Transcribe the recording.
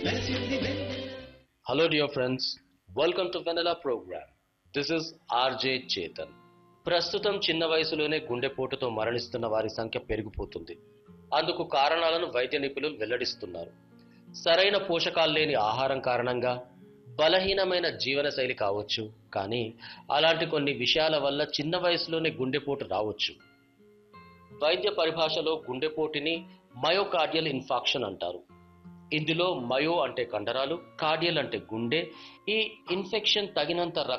మెరిసింది వెన్నెల Hello, dear friends. Welcome to Vanilla Program. This is RJ Chetan. ప్రస్తుతం చిన్న వయసులోనే గుండెపోటుతో మరణిస్తున్న వారి సంఖ్య పెరిగిపోతుంది అందుకు కారణాలను వైద్య నిపుణులు వెల్లడిస్తున్నారు సరైన పోషకాలు లేని ఆహారం కారణంగా బలహీనమైన జీవనశైలి కావచ్చు కానీ అలాంటి కొన్ని విషయాల వల్ల చిన్న వయసులోనే గుండెపోటు రావచ్చు వైద్య పరిభాషలో గుండెపోటుని మయోకార్డియల్ ఇన్ఫాక్షన్ అంటారు ఇందులో మయో అంటే కండరాలు కార్డియల్ అంటే గుండె ఈ ఇన్ఫెక్షన్ తగినంత